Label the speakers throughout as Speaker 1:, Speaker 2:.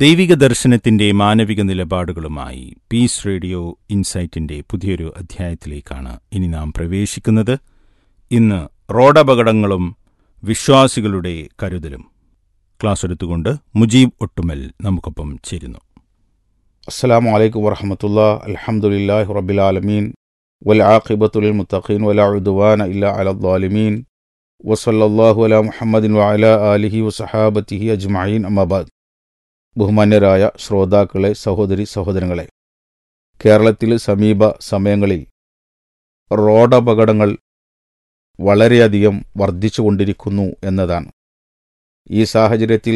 Speaker 1: ദൈവിക ദർശനത്തിന്റെ മാനവിക നിലപാടുകളുമായി പീസ് റേഡിയോ ഇൻസൈറ്റിന്റെ പുതിയൊരു അധ്യായത്തിലേക്കാണ് ഇനി നാം പ്രവേശിക്കുന്നത് ഇന്ന് റോഡപകടങ്ങളും വിശ്വാസികളുടെ കരുതലും ക്ലാസ് എടുത്തുകൊണ്ട് മുജീബ് ഒട്ടുമൽ നമുക്കൊപ്പം ചേരുന്നു
Speaker 2: അസ്സാം വലൈക്കും വറഹമത്തുള്ള അലഹമുല്ലാഹി റബിലാലമീൻ വലാഖിബത്തുൽ മുത്തഖീൻ വലാ ഉദ്വാന ഇല്ല അലദ്ദാലിമീൻ വസല്ലാഹു അല മുഹമ്മദിൻ വഅല ആലിഹി വസഹാബത്തിഹി അജ്മഈൻ അമ്മബാദ് ബഹുമാന്യരായ ശ്രോതാക്കളെ സഹോദരി സഹോദരങ്ങളെ കേരളത്തിൽ സമീപ സമയങ്ങളിൽ റോഡപകടങ്ങൾ വളരെയധികം വർദ്ധിച്ചുകൊണ്ടിരിക്കുന്നു എന്നതാണ് ഈ സാഹചര്യത്തിൽ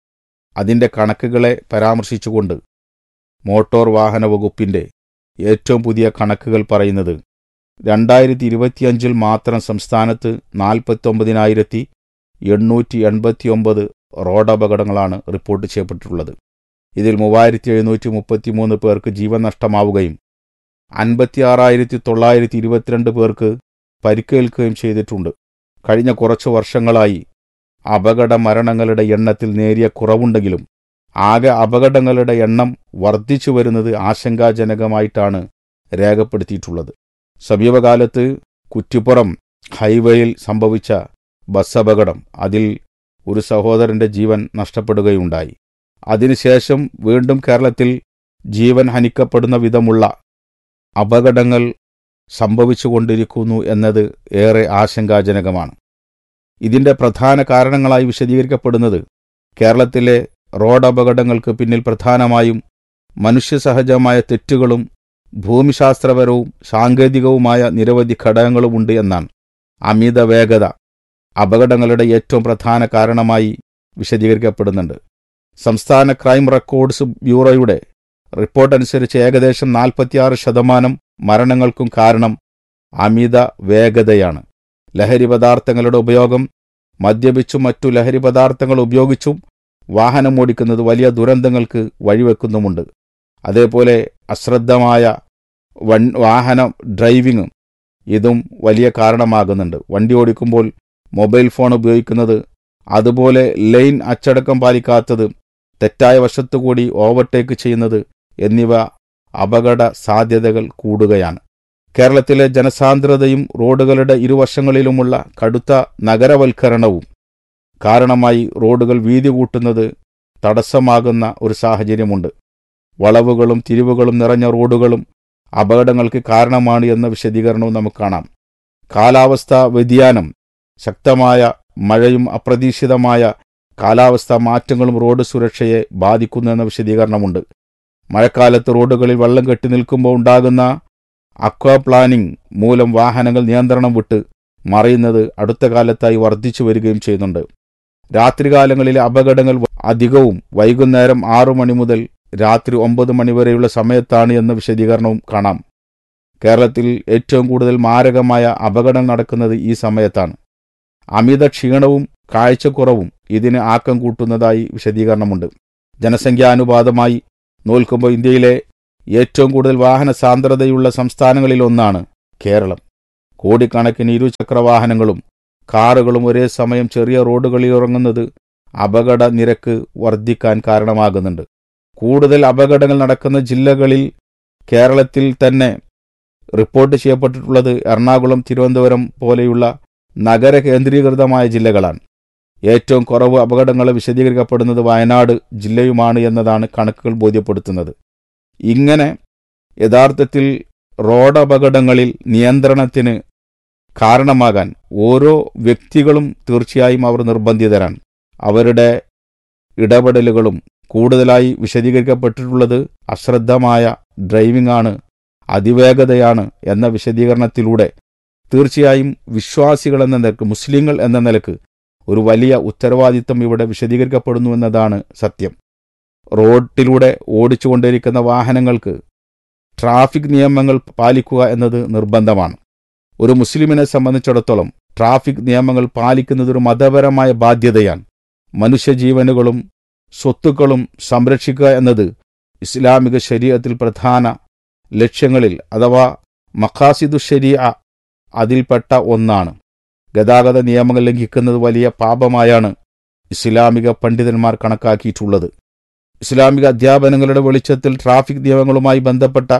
Speaker 2: അതിൻ്റെ കണക്കുകളെ പരാമർശിച്ചുകൊണ്ട് മോട്ടോർ വാഹന വകുപ്പിൻ്റെ ഏറ്റവും പുതിയ കണക്കുകൾ പറയുന്നത് രണ്ടായിരത്തി ഇരുപത്തിയഞ്ചിൽ മാത്രം സംസ്ഥാനത്ത് നാൽപ്പത്തൊമ്പതിനായിരത്തി എണ്ണൂറ്റി എൺപത്തിയൊമ്പത് റോഡപകടങ്ങളാണ് റിപ്പോർട്ട് ചെയ്യപ്പെട്ടിട്ടുള്ളത് ഇതിൽ മൂവായിരത്തി എഴുന്നൂറ്റി മുപ്പത്തി മൂന്ന് പേർക്ക് ജീവൻ നഷ്ടമാവുകയും അൻപത്തിയാറായിരത്തി തൊള്ളായിരത്തി ഇരുപത്തിരണ്ട് പേർക്ക് പരിക്കേൽക്കുകയും ചെയ്തിട്ടുണ്ട് കഴിഞ്ഞ കുറച്ചു വർഷങ്ങളായി അപകട മരണങ്ങളുടെ എണ്ണത്തിൽ നേരിയ കുറവുണ്ടെങ്കിലും ആകെ അപകടങ്ങളുടെ എണ്ണം വർദ്ധിച്ചു വരുന്നത് ആശങ്കാജനകമായിട്ടാണ് രേഖപ്പെടുത്തിയിട്ടുള്ളത് സമീപകാലത്ത് കുറ്റിപ്പുറം ഹൈവേയിൽ സംഭവിച്ച ബസ് അപകടം അതിൽ ഒരു സഹോദരന്റെ ജീവൻ നഷ്ടപ്പെടുകയുണ്ടായി അതിനുശേഷം വീണ്ടും കേരളത്തിൽ ജീവൻ ഹനിക്കപ്പെടുന്ന വിധമുള്ള അപകടങ്ങൾ സംഭവിച്ചുകൊണ്ടിരിക്കുന്നു എന്നത് ഏറെ ആശങ്കാജനകമാണ് ഇതിന്റെ പ്രധാന കാരണങ്ങളായി വിശദീകരിക്കപ്പെടുന്നത് കേരളത്തിലെ റോഡ് അപകടങ്ങൾക്ക് പിന്നിൽ പ്രധാനമായും മനുഷ്യസഹജമായ തെറ്റുകളും ഭൂമിശാസ്ത്രപരവും സാങ്കേതികവുമായ നിരവധി ഘടകങ്ങളുമുണ്ട് എന്നാണ് അമിത വേഗത അപകടങ്ങളുടെ ഏറ്റവും പ്രധാന കാരണമായി വിശദീകരിക്കപ്പെടുന്നുണ്ട് സംസ്ഥാന ക്രൈം റെക്കോർഡ്സ് ബ്യൂറോയുടെ റിപ്പോർട്ട് അനുസരിച്ച് ഏകദേശം നാൽപ്പത്തിയാറ് ശതമാനം മരണങ്ങൾക്കും കാരണം അമിത വേഗതയാണ് ലഹരി പദാർത്ഥങ്ങളുടെ ഉപയോഗം മദ്യപിച്ചും മറ്റു ലഹരി പദാർത്ഥങ്ങൾ ഉപയോഗിച്ചും വാഹനം ഓടിക്കുന്നത് വലിയ ദുരന്തങ്ങൾക്ക് വഴിവെക്കുന്നുമുണ്ട് അതേപോലെ അശ്രദ്ധമായ വൺ വാഹന ഡ്രൈവിങ്ങും ഇതും വലിയ കാരണമാകുന്നുണ്ട് വണ്ടി ഓടിക്കുമ്പോൾ മൊബൈൽ ഫോൺ ഉപയോഗിക്കുന്നത് അതുപോലെ ലൈൻ അച്ചടക്കം പാലിക്കാത്തത് തെറ്റായ വശത്തുകൂടി ഓവർടേക്ക് ചെയ്യുന്നത് എന്നിവ അപകട സാധ്യതകൾ കൂടുകയാണ് കേരളത്തിലെ ജനസാന്ദ്രതയും റോഡുകളുടെ ഇരുവശങ്ങളിലുമുള്ള കടുത്ത നഗരവൽക്കരണവും കാരണമായി റോഡുകൾ വീതി കൂട്ടുന്നത് തടസ്സമാകുന്ന ഒരു സാഹചര്യമുണ്ട് വളവുകളും തിരിവുകളും നിറഞ്ഞ റോഡുകളും അപകടങ്ങൾക്ക് കാരണമാണ് എന്ന വിശദീകരണവും നമുക്ക് കാണാം കാലാവസ്ഥാ വ്യതിയാനം ശക്തമായ മഴയും അപ്രതീക്ഷിതമായ കാലാവസ്ഥാ മാറ്റങ്ങളും റോഡ് സുരക്ഷയെ ബാധിക്കുന്നു എന്ന വിശദീകരണമുണ്ട് മഴക്കാലത്ത് റോഡുകളിൽ വെള്ളം കെട്ടി നിൽക്കുമ്പോൾ ഉണ്ടാകുന്ന അക്വാ പ്ലാനിംഗ് മൂലം വാഹനങ്ങൾ നിയന്ത്രണം വിട്ട് മറയുന്നത് അടുത്ത കാലത്തായി വർദ്ധിച്ചു വരികയും ചെയ്യുന്നുണ്ട് രാത്രികാലങ്ങളിലെ അപകടങ്ങൾ അധികവും വൈകുന്നേരം ആറു മണി മുതൽ രാത്രി ഒമ്പത് മണിവരെയുള്ള സമയത്താണ് എന്ന വിശദീകരണവും കാണാം കേരളത്തിൽ ഏറ്റവും കൂടുതൽ മാരകമായ അപകടം നടക്കുന്നത് ഈ സമയത്താണ് അമിത ക്ഷീണവും കാഴ്ചക്കുറവും ഇതിന് ആക്കം കൂട്ടുന്നതായി വിശദീകരണമുണ്ട് ജനസംഖ്യാനുപാതമായി നോൽക്കുമ്പോൾ ഇന്ത്യയിലെ ഏറ്റവും കൂടുതൽ വാഹന സാന്ദ്രതയുള്ള സംസ്ഥാനങ്ങളിലൊന്നാണ് കേരളം കോടിക്കണക്കിന് ഇരുചക്ര വാഹനങ്ങളും കാറുകളും ഒരേ സമയം ചെറിയ റോഡുകളിൽ ഇറങ്ങുന്നത് അപകട നിരക്ക് വർദ്ധിക്കാൻ കാരണമാകുന്നുണ്ട് കൂടുതൽ അപകടങ്ങൾ നടക്കുന്ന ജില്ലകളിൽ കേരളത്തിൽ തന്നെ റിപ്പോർട്ട് ചെയ്യപ്പെട്ടിട്ടുള്ളത് എറണാകുളം തിരുവനന്തപുരം പോലെയുള്ള നഗര കേന്ദ്രീകൃതമായ ജില്ലകളാണ് ഏറ്റവും കുറവ് അപകടങ്ങൾ വിശദീകരിക്കപ്പെടുന്നത് വയനാട് ജില്ലയുമാണ് എന്നതാണ് കണക്കുകൾ ബോധ്യപ്പെടുത്തുന്നത് ഇങ്ങനെ യഥാർത്ഥത്തിൽ റോഡ് അപകടങ്ങളിൽ നിയന്ത്രണത്തിന് കാരണമാകാൻ ഓരോ വ്യക്തികളും തീർച്ചയായും അവർ നിർബന്ധിതരാണ് അവരുടെ ഇടപെടലുകളും കൂടുതലായി വിശദീകരിക്കപ്പെട്ടിട്ടുള്ളത് അശ്രദ്ധമായ ഡ്രൈവിംഗ് ആണ് അതിവേഗതയാണ് എന്ന വിശദീകരണത്തിലൂടെ തീർച്ചയായും വിശ്വാസികൾ എന്ന നിലക്ക് മുസ്ലിങ്ങൾ എന്ന നിലക്ക് ഒരു വലിയ ഉത്തരവാദിത്തം ഇവിടെ വിശദീകരിക്കപ്പെടുന്നു എന്നതാണ് സത്യം റോഡിലൂടെ ഓടിച്ചുകൊണ്ടിരിക്കുന്ന വാഹനങ്ങൾക്ക് ട്രാഫിക് നിയമങ്ങൾ പാലിക്കുക എന്നത് നിർബന്ധമാണ് ഒരു മുസ്ലിമിനെ സംബന്ധിച്ചിടത്തോളം ട്രാഫിക് നിയമങ്ങൾ പാലിക്കുന്നത് ഒരു മതപരമായ ബാധ്യതയാണ് മനുഷ്യജീവനുകളും സ്വത്തുക്കളും സംരക്ഷിക്കുക എന്നത് ഇസ്ലാമിക ശരീരത്തിൽ പ്രധാന ലക്ഷ്യങ്ങളിൽ അഥവാ മഖാസിദു ശരീഅ അതിൽപ്പെട്ട ഒന്നാണ് ഗതാഗത നിയമങ്ങൾ ലംഘിക്കുന്നത് വലിയ പാപമായാണ് ഇസ്ലാമിക പണ്ഡിതന്മാർ കണക്കാക്കിയിട്ടുള്ളത് ഇസ്ലാമിക അധ്യാപനങ്ങളുടെ വെളിച്ചത്തിൽ ട്രാഫിക് നിയമങ്ങളുമായി ബന്ധപ്പെട്ട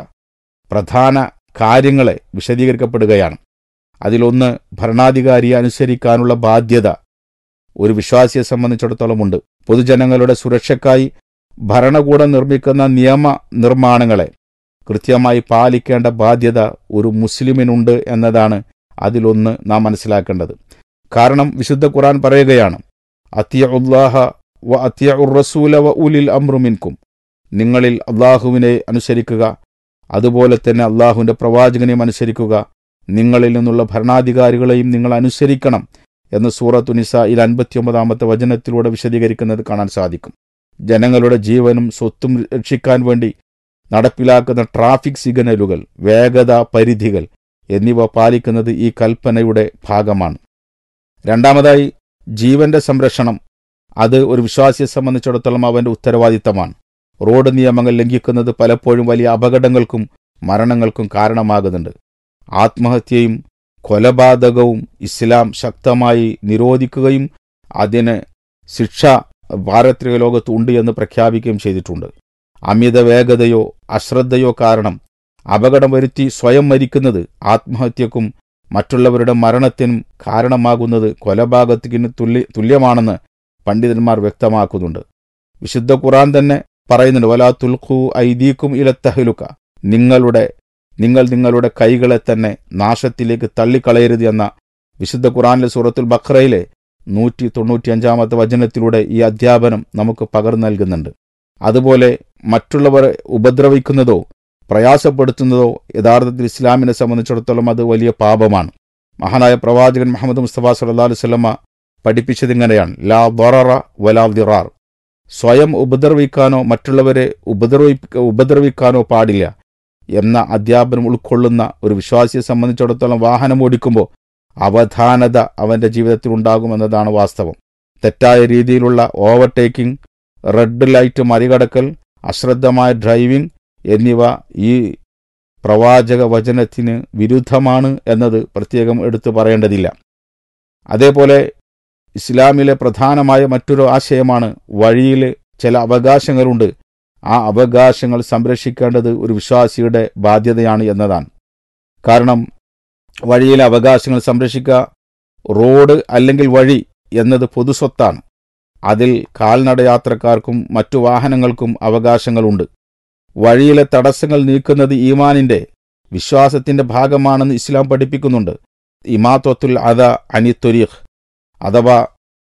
Speaker 2: പ്രധാന കാര്യങ്ങളെ വിശദീകരിക്കപ്പെടുകയാണ് അതിലൊന്ന് ഭരണാധികാരിയെ അനുസരിക്കാനുള്ള ബാധ്യത ഒരു വിശ്വാസിയെ സംബന്ധിച്ചിടത്തോളമുണ്ട് പൊതുജനങ്ങളുടെ സുരക്ഷയ്ക്കായി ഭരണകൂടം നിർമ്മിക്കുന്ന നിയമ നിർമ്മാണങ്ങളെ കൃത്യമായി പാലിക്കേണ്ട ബാധ്യത ഒരു മുസ്ലിമിനുണ്ട് എന്നതാണ് അതിലൊന്ന് നാം മനസ്സിലാക്കേണ്ടത് കാരണം വിശുദ്ധ ഖുർആൻ പറയുകയാണ് അത്തിയ ഉല്ലാഹ വ അത്തിയ ഉർ റസൂല വ ഉലിൽ അമ്രുമിൻകും നിങ്ങളിൽ അള്ളാഹുവിനെ അനുസരിക്കുക അതുപോലെ തന്നെ അള്ളാഹുവിൻ്റെ പ്രവാചകനെയും അനുസരിക്കുക നിങ്ങളിൽ നിന്നുള്ള ഭരണാധികാരികളെയും നിങ്ങൾ അനുസരിക്കണം എന്ന് സൂറത്തു നിസയിൽ അൻപത്തിയൊമ്പതാമത്തെ വചനത്തിലൂടെ വിശദീകരിക്കുന്നത് കാണാൻ സാധിക്കും ജനങ്ങളുടെ ജീവനും സ്വത്തും രക്ഷിക്കാൻ വേണ്ടി നടപ്പിലാക്കുന്ന ട്രാഫിക് സിഗ്നലുകൾ വേഗത പരിധികൾ എന്നിവ പാലിക്കുന്നത് ഈ കൽപ്പനയുടെ ഭാഗമാണ് രണ്ടാമതായി ജീവന്റെ സംരക്ഷണം അത് ഒരു വിശ്വാസിയെ സംബന്ധിച്ചിടത്തോളം അവന്റെ ഉത്തരവാദിത്തമാണ് റോഡ് നിയമങ്ങൾ ലംഘിക്കുന്നത് പലപ്പോഴും വലിയ അപകടങ്ങൾക്കും മരണങ്ങൾക്കും കാരണമാകുന്നുണ്ട് ആത്മഹത്യയും കൊലപാതകവും ഇസ്ലാം ശക്തമായി നിരോധിക്കുകയും അതിന് ശിക്ഷ പാരത്രിക ലോകത്ത് ഉണ്ട് എന്ന് പ്രഖ്യാപിക്കുകയും ചെയ്തിട്ടുണ്ട് അമിത വേഗതയോ അശ്രദ്ധയോ കാരണം അപകടം വരുത്തി സ്വയം മരിക്കുന്നത് ആത്മഹത്യക്കും മറ്റുള്ളവരുടെ മരണത്തിനും കാരണമാകുന്നത് കൊലപാതകത്തിന് തുല്യ തുല്യമാണെന്ന് പണ്ഡിതന്മാർ വ്യക്തമാക്കുന്നുണ്ട് വിശുദ്ധ ഖുറാൻ തന്നെ പറയുന്നുണ്ട് വലാ തുൽഖു ഐദീക്കും ഇലത്തഹലുക്ക നിങ്ങളുടെ നിങ്ങൾ നിങ്ങളുടെ കൈകളെ തന്നെ നാശത്തിലേക്ക് തള്ളിക്കളയരുത് എന്ന വിശുദ്ധ ഖുറാനിലെ സൂറത്തുൽ ബഖ്റയിലെ നൂറ്റി തൊണ്ണൂറ്റിയഞ്ചാമത്തെ വചനത്തിലൂടെ ഈ അധ്യാപനം നമുക്ക് പകർന്നു നൽകുന്നുണ്ട് അതുപോലെ മറ്റുള്ളവരെ ഉപദ്രവിക്കുന്നതോ പ്രയാസപ്പെടുത്തുന്നതോ യഥാർത്ഥത്തിൽ ഇസ്ലാമിനെ സംബന്ധിച്ചിടത്തോളം അത് വലിയ പാപമാണ് മഹാനായ പ്രവാചകൻ മുഹമ്മദ് മുസ്തഫ സല്ലാ അലുസല്ലമ്മ പഠിപ്പിച്ചതിങ്ങനെയാണ് ലാ ദൊററ വലാ ദിറാർ സ്വയം ഉപദ്രവിക്കാനോ മറ്റുള്ളവരെ ഉപദ്രവിക്ക ഉപദ്രവിക്കാനോ പാടില്ല എന്ന അധ്യാപനം ഉൾക്കൊള്ളുന്ന ഒരു വിശ്വാസിയെ സംബന്ധിച്ചിടത്തോളം വാഹനം ഓടിക്കുമ്പോൾ അവധാനത അവന്റെ ജീവിതത്തിൽ ഉണ്ടാകുമെന്നതാണ് വാസ്തവം തെറ്റായ രീതിയിലുള്ള ഓവർടേക്കിംഗ് റെഡ് ലൈറ്റ് മറികടക്കൽ അശ്രദ്ധമായ ഡ്രൈവിംഗ് എന്നിവ ഈ പ്രവാചക വചനത്തിന് വിരുദ്ധമാണ് എന്നത് പ്രത്യേകം എടുത്തു പറയേണ്ടതില്ല അതേപോലെ ഇസ്ലാമിലെ പ്രധാനമായ മറ്റൊരു ആശയമാണ് വഴിയിൽ ചില അവകാശങ്ങളുണ്ട് ആ അവകാശങ്ങൾ സംരക്ഷിക്കേണ്ടത് ഒരു വിശ്വാസിയുടെ ബാധ്യതയാണ് എന്നതാണ് കാരണം വഴിയിലെ അവകാശങ്ങൾ സംരക്ഷിക്കുക റോഡ് അല്ലെങ്കിൽ വഴി എന്നത് പൊതുസ്വത്താണ് അതിൽ കാൽനടയാത്രക്കാർക്കും മറ്റു വാഹനങ്ങൾക്കും അവകാശങ്ങളുണ്ട് വഴിയിലെ തടസ്സങ്ങൾ നീക്കുന്നത് ഈമാനിന്റെ വിശ്വാസത്തിന്റെ ഭാഗമാണെന്ന് ഇസ്ലാം പഠിപ്പിക്കുന്നുണ്ട് ഇമാത്വത്തുൽ അത അനിത്തൊരീഖ് അഥവാ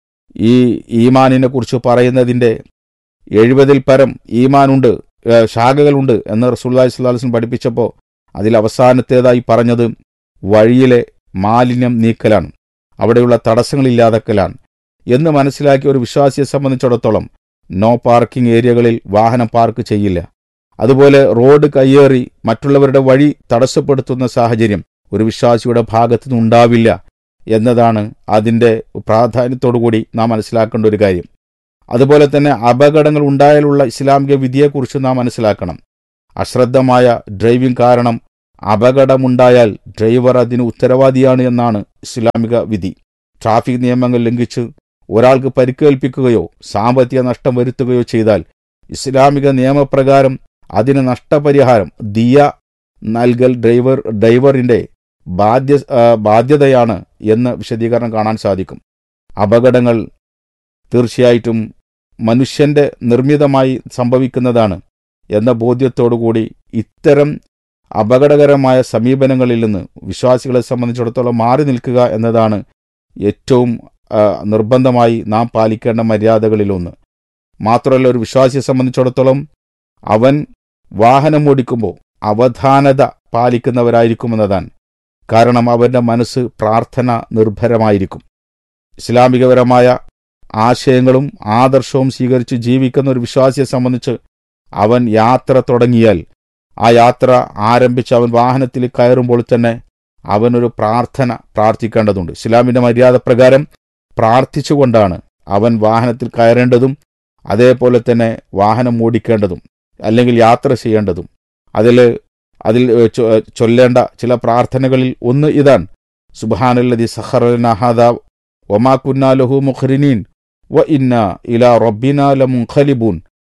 Speaker 2: ഈ ഈമാനിനെ കുറിച്ച് പറയുന്നതിൻ്റെ എഴുപതിൽ പരം ഈമാനുണ്ട് ശാഖകളുണ്ട് എന്ന് റസൂല്ലാഹി സ്വലാസ്ലം പഠിപ്പിച്ചപ്പോൾ അതിൽ അവസാനത്തേതായി പറഞ്ഞത് വഴിയിലെ മാലിന്യം നീക്കലാണ് അവിടെയുള്ള തടസ്സങ്ങൾ ഇല്ലാതാക്കലാണ് എന്ന് മനസ്സിലാക്കിയ ഒരു വിശ്വാസിയെ സംബന്ധിച്ചിടത്തോളം നോ പാർക്കിംഗ് ഏരിയകളിൽ വാഹനം പാർക്ക് ചെയ്യില്ല അതുപോലെ റോഡ് കയ്യേറി മറ്റുള്ളവരുടെ വഴി തടസ്സപ്പെടുത്തുന്ന സാഹചര്യം ഒരു വിശ്വാസിയുടെ ഭാഗത്തു നിന്നുണ്ടാവില്ല എന്നതാണ് അതിൻ്റെ പ്രാധാന്യത്തോടുകൂടി നാം മനസ്സിലാക്കേണ്ട ഒരു കാര്യം അതുപോലെ തന്നെ അപകടങ്ങൾ ഉണ്ടായാലുള്ള ഇസ്ലാമിക വിധിയെക്കുറിച്ച് നാം മനസ്സിലാക്കണം അശ്രദ്ധമായ ഡ്രൈവിംഗ് കാരണം അപകടമുണ്ടായാൽ ഡ്രൈവർ അതിന് ഉത്തരവാദിയാണ് എന്നാണ് ഇസ്ലാമിക വിധി ട്രാഫിക് നിയമങ്ങൾ ലംഘിച്ച് ഒരാൾക്ക് പരിക്കേൽപ്പിക്കുകയോ സാമ്പത്തിക നഷ്ടം വരുത്തുകയോ ചെയ്താൽ ഇസ്ലാമിക നിയമപ്രകാരം അതിന് നഷ്ടപരിഹാരം ദിയ നൽകൽ ഡ്രൈവർ ഡ്രൈവറിന്റെ ബാധ്യ ബാധ്യതയാണ് എന്ന് വിശദീകരണം കാണാൻ സാധിക്കും അപകടങ്ങൾ തീർച്ചയായിട്ടും മനുഷ്യന്റെ നിർമ്മിതമായി സംഭവിക്കുന്നതാണ് എന്ന ബോധ്യത്തോടുകൂടി ഇത്തരം അപകടകരമായ സമീപനങ്ങളിൽ നിന്ന് വിശ്വാസികളെ സംബന്ധിച്ചിടത്തോളം മാറി നിൽക്കുക എന്നതാണ് ഏറ്റവും നിർബന്ധമായി നാം പാലിക്കേണ്ട മര്യാദകളിലൊന്ന് മാത്രമല്ല ഒരു വിശ്വാസിയെ സംബന്ധിച്ചിടത്തോളം അവൻ വാഹനം ഓടിക്കുമ്പോൾ അവധാനത പാലിക്കുന്നവരായിരിക്കുമെന്നതാണ് കാരണം അവന്റെ മനസ്സ് പ്രാർത്ഥന നിർഭരമായിരിക്കും ഇസ്ലാമികപരമായ ആശയങ്ങളും ആദർശവും സ്വീകരിച്ച് ജീവിക്കുന്ന ഒരു വിശ്വാസിയെ സംബന്ധിച്ച് അവൻ യാത്ര തുടങ്ങിയാൽ ആ യാത്ര ആരംഭിച്ച് അവൻ വാഹനത്തിൽ കയറുമ്പോൾ തന്നെ അവനൊരു പ്രാർത്ഥന പ്രാർത്ഥിക്കേണ്ടതുണ്ട് ഇസ്ലാമിന്റെ മര്യാദ പ്രകാരം പ്രാർത്ഥിച്ചുകൊണ്ടാണ് അവൻ വാഹനത്തിൽ കയറേണ്ടതും അതേപോലെ തന്നെ വാഹനം ഓടിക്കേണ്ടതും അല്ലെങ്കിൽ യാത്ര ചെയ്യേണ്ടതും അതിൽ അതിൽ ചൊല്ലേണ്ട ചില പ്രാർത്ഥനകളിൽ ഒന്ന് ഇതാണ് സുബാനുല്ലതി സഹറനഹാദ ഒമാ കുന്നാലഹു മുഖ്രിനീൻ വ ഇന്ന ഇല റബ്ബിന ലമുഖലിബൂൻ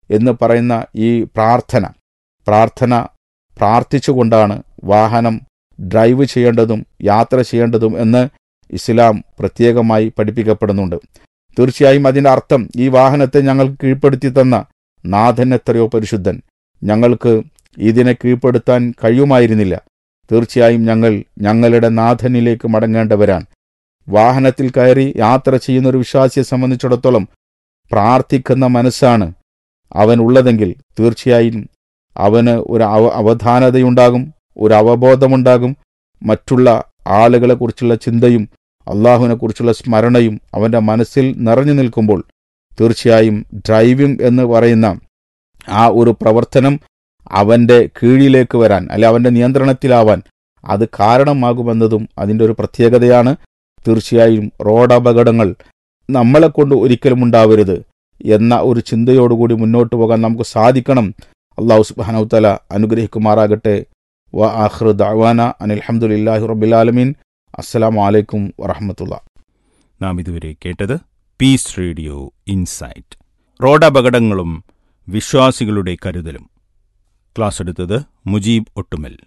Speaker 2: എന്ന് പറയുന്ന ഈ പ്രാർത്ഥന പ്രാർത്ഥന പ്രാർത്ഥിച്ചുകൊണ്ടാണ് വാഹനം ഡ്രൈവ് ചെയ്യേണ്ടതും യാത്ര ചെയ്യേണ്ടതും എന്ന് ഇസ്ലാം പ്രത്യേകമായി പഠിപ്പിക്കപ്പെടുന്നുണ്ട് തീർച്ചയായും അതിൻ്റെ അർത്ഥം ഈ വാഹനത്തെ ഞങ്ങൾക്ക് കീഴ്പ്പെടുത്തി തന്ന നാഥൻ എത്രയോ പരിശുദ്ധൻ ഞങ്ങൾക്ക് ഇതിനെ കീഴ്പ്പെടുത്താൻ കഴിയുമായിരുന്നില്ല തീർച്ചയായും ഞങ്ങൾ ഞങ്ങളുടെ നാഥനിലേക്ക് മടങ്ങേണ്ടവരാണ് വാഹനത്തിൽ കയറി യാത്ര ചെയ്യുന്ന ഒരു വിശ്വാസിയെ സംബന്ധിച്ചിടത്തോളം പ്രാർത്ഥിക്കുന്ന മനസ്സാണ് അവനുള്ളതെങ്കിൽ തീർച്ചയായും അവന് ഒരു അവ അവധാനതയുണ്ടാകും ഒരു അവബോധമുണ്ടാകും മറ്റുള്ള ആളുകളെക്കുറിച്ചുള്ള ചിന്തയും അള്ളാഹുവിനെക്കുറിച്ചുള്ള സ്മരണയും അവൻ്റെ മനസ്സിൽ നിറഞ്ഞു നിൽക്കുമ്പോൾ തീർച്ചയായും ഡ്രൈവിംഗ് എന്ന് പറയുന്ന ആ ഒരു പ്രവർത്തനം അവൻ്റെ കീഴിലേക്ക് വരാൻ അല്ലെ അവൻ്റെ നിയന്ത്രണത്തിലാവാൻ അത് കാരണമാകുമെന്നതും അതിൻ്റെ ഒരു പ്രത്യേകതയാണ് തീർച്ചയായും റോഡപകടങ്ങൾ നമ്മളെ കൊണ്ട് ഒരിക്കലും ഉണ്ടാവരുത് എന്ന ഒരു ചിന്തയോടുകൂടി മുന്നോട്ട് പോകാൻ നമുക്ക് സാധിക്കണം അള്ളാഹു സുബാനൗത്തല അനുഗ്രഹിക്കുമാറാകട്ടെ വ ആഹ്റു ദഅവാന അനിൽഹമുല്ലാഹി റബ്ബിലാലമീൻ അസ്സലാമു അലൈക്കും വറഹമത്തുള്ള
Speaker 1: നാം ഇതുവരെ കേട്ടത് പീസ് റേഡിയോ ഇൻസൈറ്റ് റോഡപകടങ്ങളും വിശ്വാസികളുടെ കരുതലും ക്ലാസ് എടുത്തത് Mujeeb ഒട്ടുമൽ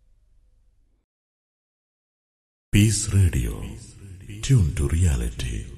Speaker 3: Peace Radio. Tune to reality.